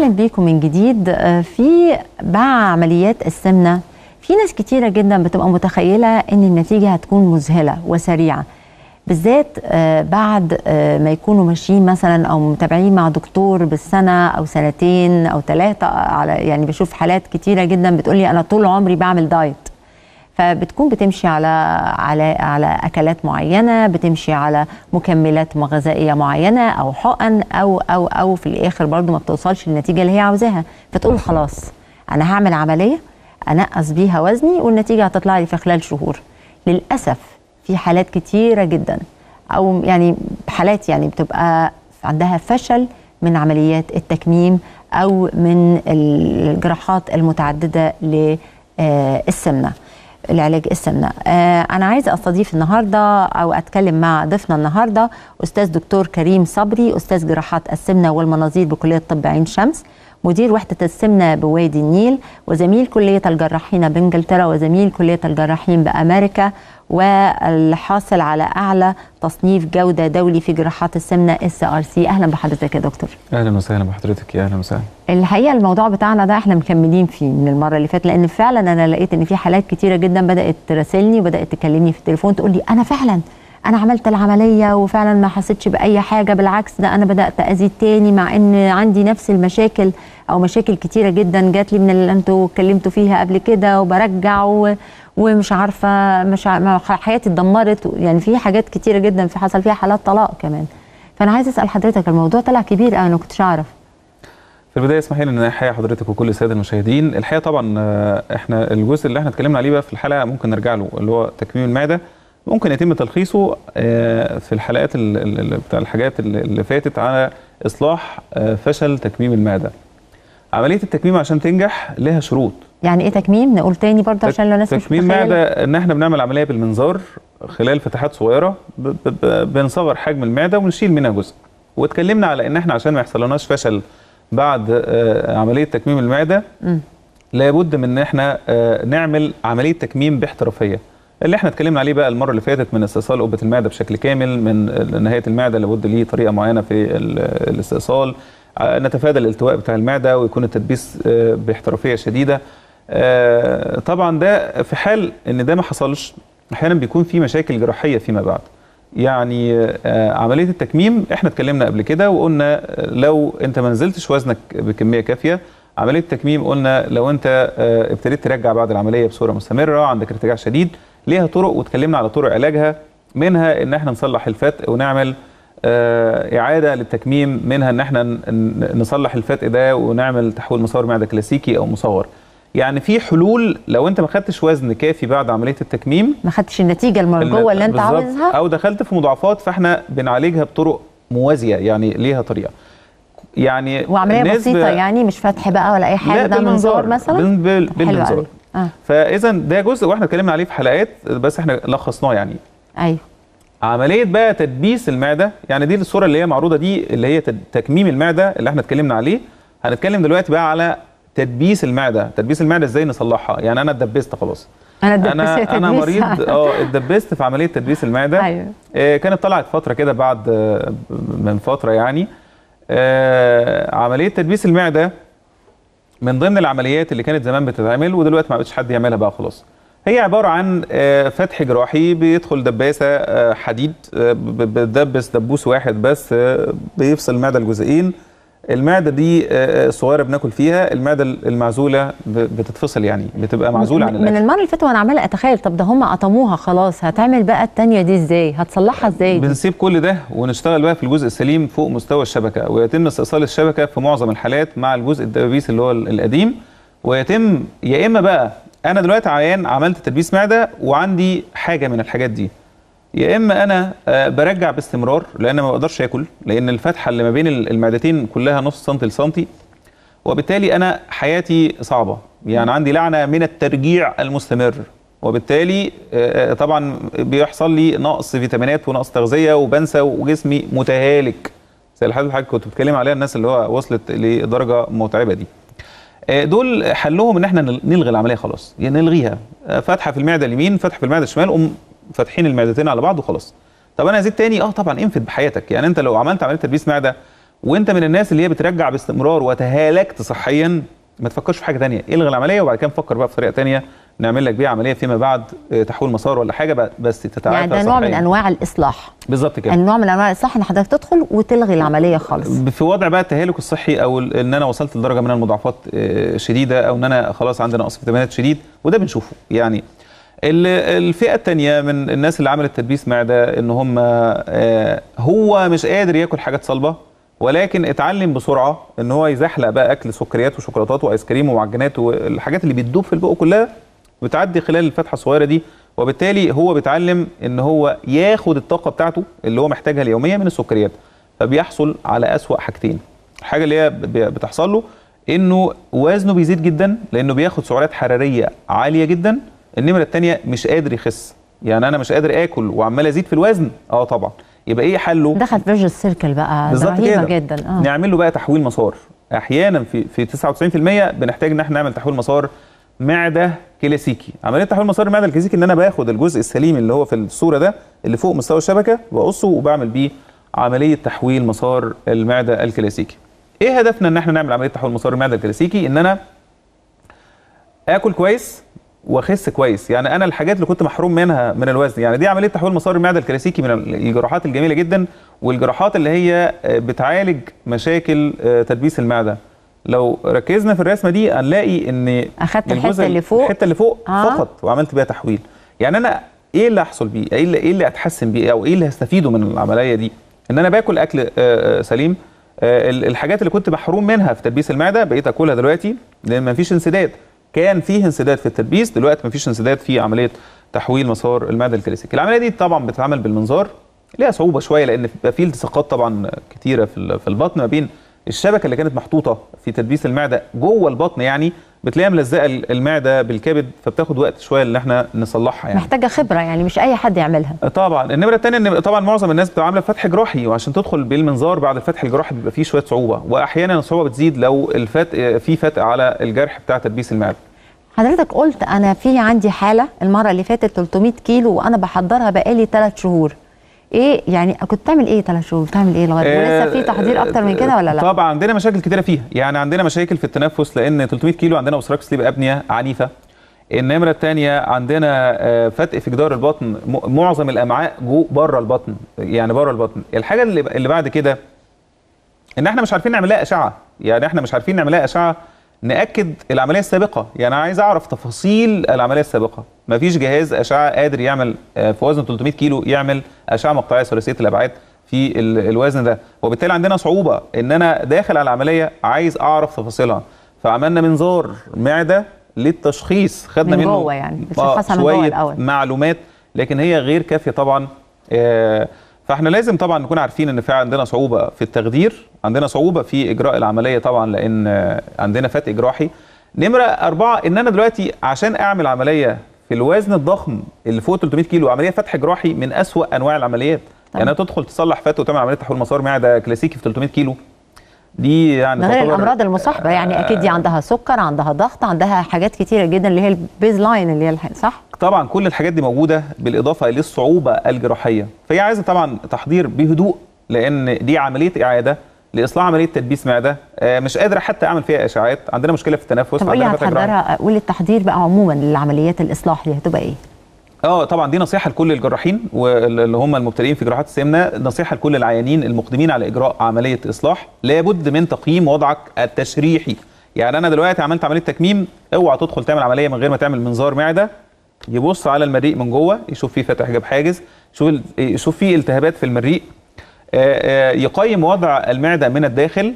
اهلا بيكم من جديد آه، في مع عمليات السمنه في ناس كتيره جدا بتبقى متخيله ان النتيجه هتكون مذهله وسريعه بالذات آه، بعد آه، ما يكونوا ماشيين مثلا او متابعين مع دكتور بالسنه او سنتين او ثلاثه على يعني بشوف حالات كتيره جدا بتقولي انا طول عمري بعمل دايت فبتكون بتمشي على على على اكلات معينه بتمشي على مكملات غذائيه معينه او حقن او او او في الاخر برضو ما بتوصلش للنتيجه اللي هي عاوزاها فتقول خلاص انا هعمل عمليه انقص بيها وزني والنتيجه هتطلع لي في خلال شهور للاسف في حالات كتيره جدا او يعني حالات يعني بتبقى عندها فشل من عمليات التكميم او من الجراحات المتعدده للسمنه العلاج السمنه آه انا عايزه استضيف النهارده او اتكلم مع ضيفنا النهارده استاذ دكتور كريم صبري استاذ جراحات السمنه والمناظير بكليه طب عين شمس مدير وحده السمنه بوادي النيل وزميل كليه الجراحين بانجلترا وزميل كليه الجراحين بامريكا والحاصل على اعلى تصنيف جوده دولي في جراحات السمنه اس ار سي اهلا بحضرتك يا دكتور اهلا وسهلا بحضرتك يا اهلا وسهلا الحقيقه الموضوع بتاعنا ده احنا مكملين فيه من المره اللي فاتت لان فعلا انا لقيت ان في حالات كتيره جدا بدات تراسلني وبدات تكلمني في التليفون تقول لي انا فعلا انا عملت العمليه وفعلا ما حسيتش باي حاجه بالعكس ده انا بدات ازيد تاني مع ان عندي نفس المشاكل او مشاكل كتيره جدا جات لي من اللي انتوا اتكلمتوا فيها قبل كده وبرجع و... ومش عارفه مش ع... حياتي اتدمرت يعني في حاجات كتيره جدا في حصل فيها حالات طلاق كمان فانا عايزه اسال حضرتك الموضوع طلع كبير انا ما كنتش اعرف في البدايه اسمحي لي ان احيي حضرتك وكل الساده المشاهدين الحقيقه طبعا احنا الجزء اللي احنا اتكلمنا عليه بقى في الحلقه ممكن نرجع له اللي هو تكميم المعده ممكن يتم تلخيصه في الحلقات بتاع الحاجات اللي فاتت على اصلاح فشل تكميم المعده عمليه التكميم عشان تنجح لها شروط يعني ايه تكميم نقول تاني برضه عشان لو الناس مش تكميم معده ان احنا بنعمل عمليه بالمنظار خلال فتحات صغيره بنصغر حجم المعده ونشيل منها جزء واتكلمنا على ان احنا عشان ما يحصلناش فشل بعد عمليه تكميم المعده م. لابد من ان احنا نعمل عمليه تكميم باحترافيه اللي احنا اتكلمنا عليه بقى المره اللي فاتت من استئصال قبه المعده بشكل كامل من نهايه المعده لابد ليه طريقه معينه في الاستئصال نتفادى الالتواء بتاع المعده ويكون التدبيس باحترافيه شديده طبعا ده في حال ان ده ما حصلش احيانا بيكون في مشاكل جراحيه فيما بعد يعني عمليه التكميم احنا اتكلمنا قبل كده وقلنا لو انت ما نزلتش وزنك بكميه كافيه عمليه التكميم قلنا لو انت ابتديت ترجع بعد العمليه بصوره مستمره عندك ارتجاع شديد ليها طرق واتكلمنا على طرق علاجها منها ان احنا نصلح الفتق ونعمل اعاده للتكميم منها ان احنا نصلح الفتق ده ونعمل تحويل مسار معده كلاسيكي او مصور يعني في حلول لو انت ما خدتش وزن كافي بعد عمليه التكميم ما خدتش النتيجه المرجوه اللي انت عاوزها او دخلت في مضاعفات فاحنا بنعالجها بطرق موازيه يعني ليها طريقه يعني وعمليه بسيطه يعني مش فتح بقى ولا اي حاجه ده منظار مثلا بالمنظار آه. فاذا ده جزء واحنا اتكلمنا عليه في حلقات بس احنا لخصناه يعني ايوه عمليه بقى تدبيس المعده يعني دي الصوره اللي هي معروضه دي اللي هي تكميم المعده اللي احنا اتكلمنا عليه هنتكلم دلوقتي بقى على تدبيس المعده تدبيس المعده ازاي نصلحها يعني انا اتدبست خلاص انا اتدبست انا انا مريض اه اتدبست في عمليه تدبيس المعده ايوه آه كانت طلعت فتره كده بعد آه من فتره يعني آه عمليه تدبيس المعده من ضمن العمليات اللي كانت زمان بتتعمل ودلوقتي ما بقتش حد يعملها بقى خلاص هي عباره عن فتح جراحي بيدخل دباسه حديد بتدبس دبوس واحد بس بيفصل المعده لجزئين المعده دي صغيره بناكل فيها المعده المعزوله بتتفصل يعني بتبقى معزوله عن من المره اللي فاتت وانا عماله اتخيل طب ده هم قطموها خلاص هتعمل بقى الثانيه دي ازاي هتصلحها ازاي دي؟ بنسيب كل ده ونشتغل بقى في الجزء السليم فوق مستوى الشبكه ويتم استئصال الشبكه في معظم الحالات مع الجزء الدبابيس اللي هو القديم ويتم يا اما بقى انا دلوقتي عيان عملت تدبيس معده وعندي حاجه من الحاجات دي يا اما انا برجع باستمرار لان ما بقدرش اكل لان الفتحه اللي ما بين المعدتين كلها نص سنتي لسنتي وبالتالي انا حياتي صعبه يعني عندي لعنه من الترجيع المستمر وبالتالي طبعا بيحصل لي نقص فيتامينات ونقص تغذيه وبنسى وجسمي متهالك زي الحاله اللي حضرتك كنت بتتكلم عليها الناس اللي هو وصلت لدرجه متعبه دي دول حلهم ان احنا نلغي العمليه خلاص يعني نلغيها فتحه في المعده اليمين فتحه في المعده الشمال قوم فاتحين المعدتين على بعض وخلاص طب انا ازيد تاني اه طبعا انفد بحياتك يعني انت لو عملت عمليه تدبيس معده وانت من الناس اللي هي بترجع باستمرار وتهالكت صحيا ما تفكرش في حاجه تانية الغي العمليه وبعد كده نفكر بقى في طريقه تانية نعمل لك بيها عمليه فيما بعد آه، تحويل مسار ولا حاجه ب- بس تتعافى يعني ده نوع من صحياً. انواع الاصلاح بالظبط كده النوع من انواع الاصلاح ان حضرتك تدخل وتلغي العمليه خالص في وضع بقى التهالك الصحي او ال- ان انا وصلت لدرجه من المضاعفات آه، شديده او ان انا خلاص عندي نقص فيتامينات شديد وده بنشوفه يعني ال- الفئه الثانيه من الناس اللي عملت تدبيس معده ان هم آه، هو مش قادر ياكل حاجات صلبه ولكن اتعلم بسرعه ان هو يزحلق بقى اكل سكريات وشوكولاتات وايس كريم ومعجنات والحاجات اللي بتدوب في البق كلها بتعدي خلال الفتحه الصغيره دي وبالتالي هو بيتعلم ان هو ياخد الطاقه بتاعته اللي هو محتاجها اليوميه من السكريات فبيحصل على اسوأ حاجتين الحاجه اللي هي ب- بتحصل له انه وزنه بيزيد جدا لانه بياخد سعرات حراريه عاليه جدا النمره الثانيه مش قادر يخس يعني انا مش قادر اكل وعمال ازيد في الوزن اه طبعا يبقى ايه حله دخل فيرجن سيركل بقى ده بالظبط رهيبه كده جدا اه نعمل له بقى تحويل مسار احيانا في في 99% بنحتاج ان احنا نعمل تحويل مسار معده كلاسيكي عمليه تحويل مسار المعده الكلاسيكي ان انا باخد الجزء السليم اللي هو في الصوره ده اللي فوق مستوى الشبكه بقصه وبعمل بيه عمليه تحويل مسار المعده الكلاسيكي ايه هدفنا ان احنا نعمل عمليه تحويل مسار المعده الكلاسيكي ان انا اكل كويس واخس كويس يعني انا الحاجات اللي كنت محروم منها من الوزن يعني دي عمليه تحويل مسار المعده الكلاسيكي من الجراحات الجميله جدا والجراحات اللي هي آه، بتعالج مشاكل آه، تدبيس المعده لو ركزنا في الرسمه دي هنلاقي ان اخدت الحته الجزء- اللي فوق الحته اللي فوق آه. فقط وعملت بيها تحويل يعني انا ايه اللي احصل بيه ايه اللي ايه اللي اتحسن بيه او ايه اللي هستفيده من العمليه دي ان انا باكل اكل آه، آه، سليم آه، ال- الحاجات اللي كنت محروم منها في تدبيس المعده بقيت اكلها دلوقتي لان ما فيش انسداد كان فيه انسداد في التدبيس دلوقتي ما فيش انسداد في عمليه تحويل مسار المعده الكلاسيكي العمليه دي طبعا بتتعمل بالمنظار ليها صعوبه شويه لان بيبقى في التصاقات طبعا كتيره في ال- في البطن ما بين الشبكه اللي كانت محطوطه في تدبيس المعده جوه البطن يعني بتلاقيها ملزقه المعده بالكبد فبتاخد وقت شويه ان احنا نصلحها يعني محتاجه خبره يعني مش اي حد يعملها طبعا النمره الثانيه ان طبعا معظم الناس بتبقى عامله فتح جراحي وعشان تدخل بالمنظار بعد الفتح الجراحي بيبقى فيه شويه صعوبه واحيانا الصعوبه بتزيد لو الفتق في فتق على الجرح بتاع تدبيس المعده حضرتك قلت انا في عندي حاله المره اللي فاتت 300 كيلو وانا بحضرها بقالي 3 شهور ايه يعني كنت بتعمل ايه 3 شهور بتعمل ايه لغايه ولسه في تحضير اكتر من كده ولا لا طبعا عندنا مشاكل كتيره فيها يعني عندنا مشاكل في التنفس لان 300 كيلو عندنا اوسراك سليب ابنيه عنيفه النمره الثانيه عندنا آه، فتق في جدار البطن م- معظم الامعاء جو بره البطن يعني بره البطن الحاجه اللي اللي بعد كده ان احنا مش عارفين نعمل لها اشعه يعني احنا مش عارفين نعمل لها اشعه ناكد العمليه السابقه يعني انا عايز اعرف تفاصيل العمليه السابقه مفيش جهاز اشعه قادر يعمل آه، في وزن 300 كيلو يعمل اشعه مقطعيه ثلاثيه الابعاد في ال- الوزن ده وبالتالي عندنا صعوبه ان انا داخل على العمليه عايز اعرف تفاصيلها فعملنا منظار معده للتشخيص خدنا من منه جوه يعني، آه، بتشخصها من جوه شوية الأول. معلومات لكن هي غير كافيه طبعا آه، فاحنا لازم طبعا نكون عارفين ان في عندنا صعوبه في التخدير عندنا صعوبه في اجراء العمليه طبعا لان آه، عندنا فتق جراحي نمره أربعة ان انا دلوقتي عشان اعمل عمليه في الوزن الضخم اللي فوق 300 كيلو عمليه فتح جراحي من أسوأ انواع العمليات طبعا. يعني تدخل تصلح فتق وتعمل عمليه تحويل مسار معده كلاسيكي في 300 كيلو دي يعني ده غير تعتبر- الامراض المصاحبه يعني اكيد دي عندها سكر عندها ضغط عندها حاجات كتيره جدا اللي هي البيز لاين اللي هي الح- صح طبعا كل الحاجات دي موجوده بالاضافه للصعوبه الجراحيه فهي عايزه طبعا تحضير بهدوء لان دي عمليه اعاده لاصلاح عمليه تدبيس معده آه، مش قادره حتى اعمل فيها اشاعات عندنا مشكله في التنفس طب قول لي عندنا فتح جراحي. هتحضرها قول لي التحضير بقى عموما للعمليات الاصلاح دي هتبقى ايه اه طبعا دي نصيحه لكل الجراحين واللي هم المبتدئين في جراحات السمنه نصيحه لكل العيانين المقدمين على اجراء عمليه اصلاح لابد من تقييم وضعك التشريحي يعني انا دلوقتي عملت عمليه تكميم اوعى تدخل تعمل عمليه من غير ما تعمل منظار معده يبص على المريء من جوه يشوف فيه فتح جاب حاجز يشوف ال- يشوف فيه التهابات في المريء آه، آه، يقيم وضع المعده من الداخل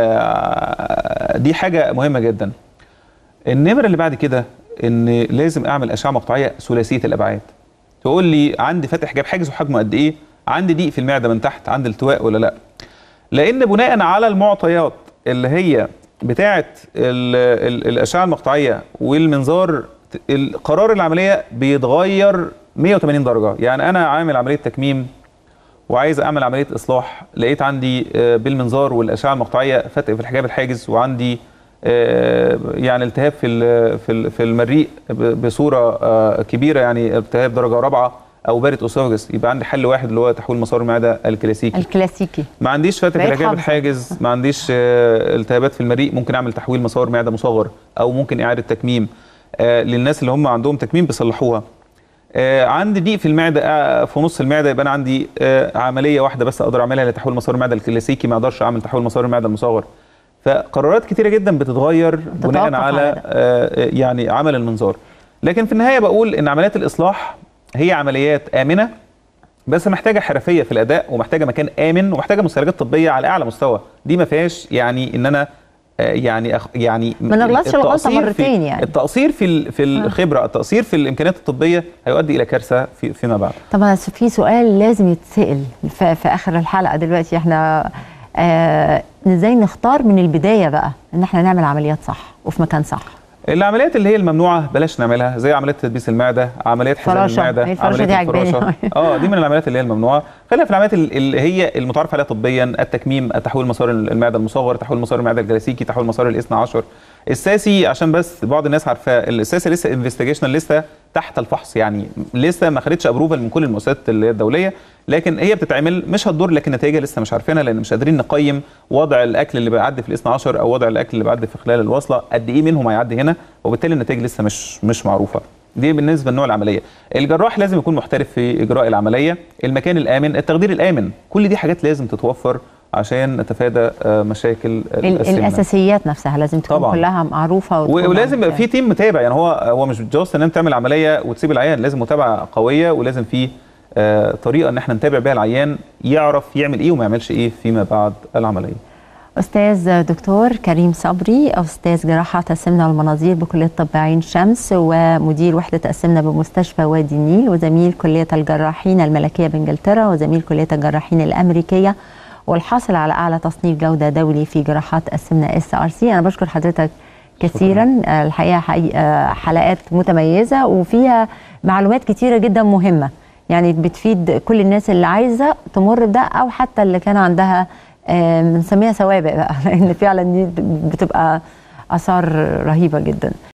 آه، دي حاجه مهمه جدا النمره اللي بعد كده ان لازم اعمل اشعه مقطعيه ثلاثيه الابعاد تقول لي عندي فتح جاب حاجز وحجمه قد ايه عندي ضيق في المعده من تحت عندي التواء ولا لا لان بناء على المعطيات اللي هي بتاعه ال- ال- الاشعه المقطعيه والمنظار ال- قرار العمليه بيتغير 180 درجه يعني انا عامل عمليه تكميم وعايز اعمل عمليه اصلاح لقيت عندي آه، بالمنظار والاشعه المقطعيه فتق في الحجاب الحاجز وعندي آه، يعني التهاب في ال- في ال- في المريء ب- بصوره آه، كبيره يعني التهاب درجه رابعه او بارت اسوفجس يبقى عندي حل واحد اللي هو تحويل مسار المعده الكلاسيكي الكلاسيكي ما عنديش فتح في بقيت الحجاب حافظة. الحاجز ما عنديش آه، التهابات في المريء ممكن اعمل تحويل مسار معده مصغر او ممكن اعاده تكميم آه، للناس اللي هم عندهم تكميم بيصلحوها آه، عندي ضيق في المعده آه، في نص المعده يبقى انا عندي آه، عمليه واحده بس اقدر اعملها لتحويل مسار المعده الكلاسيكي ما اقدرش اعمل تحويل مسار المعده المصغر فقرارات كتيره جدا بتتغير بناء تتوقف على على ده. آه، يعني عمل المنظار لكن في النهايه بقول ان عمليات الاصلاح هي عمليات امنه بس محتاجه حرفيه في الاداء ومحتاجه مكان امن ومحتاجه مستلزمات طبيه على اعلى مستوى دي ما فيهاش يعني ان انا آه، يعني أخ يعني ما نغلطش الغلطة التقصير مرتين في يعني. التقصير في ال- في الخبره التقصير في الامكانيات الطبيه هيؤدي الى كارثه في فيما بعد طبعا في سؤال لازم يتسأل في, في اخر الحلقه دلوقتي احنا آه ازاي نختار من البدايه بقى ان احنا نعمل عمليات صح وفي مكان صح العمليات اللي هي الممنوعه بلاش نعملها زي عمليات تدبيس المعده عمليات حزام فراشة. المعده هي الفراشة عمليات دي عجباني الفراشه اه دي من العمليات اللي هي الممنوعه خلينا في العمليات ال- اللي هي المتعارف عليها طبيا التكميم تحويل مسار المعده المصغر تحويل مسار المعده الكلاسيكي تحويل مسار الاثنى عشر الساسي عشان بس بعض الناس عارفاه الساسي لسه انفستيجيشن لسه تحت الفحص يعني لسه ما خدتش ابروفل من كل المؤسسات اللي هي الدوليه لكن هي بتتعمل مش هتضر لكن نتائجها لسه مش عارفينها لان مش قادرين نقيم وضع الاكل اللي بيعدي في الاثنى عشر او وضع الاكل اللي بيعدي في خلال الوصله قد ايه منهم هيعدي هنا وبالتالي النتائج لسه مش مش معروفه دي بالنسبه لنوع العمليه الجراح لازم يكون محترف في اجراء العمليه المكان الامن التخدير الامن كل دي حاجات لازم تتوفر عشان نتفادى آه، مشاكل ال- السمنة. الاساسيات نفسها لازم تكون طبعاً. كلها معروفه وتكون و- ولازم يبقى معروفة. في تيم متابع يعني هو هو مش جاست ان انت تعمل عمليه وتسيب العيان لازم متابعه قويه ولازم في آه، طريقه ان احنا نتابع بيها العيان يعرف يعمل ايه وما يعملش ايه فيما بعد العمليه استاذ دكتور كريم صبري استاذ جراحه السمنه والمناظير بكليه طب عين شمس ومدير وحده السمنه بمستشفى وادي النيل وزميل كليه الجراحين الملكيه بانجلترا وزميل كليه الجراحين الامريكيه والحاصل على اعلى تصنيف جوده دولي في جراحات السمنه اس ار سي انا بشكر حضرتك كثيرا آه، الحقيقه حقيقة آه، حلقات متميزه وفيها معلومات كتيره جدا مهمه يعني بتفيد كل الناس اللي عايزه تمر بده او حتى اللي كان عندها آه، بنسميها سوابق بقى لان فعلا دي بتبقى اثار رهيبه جدا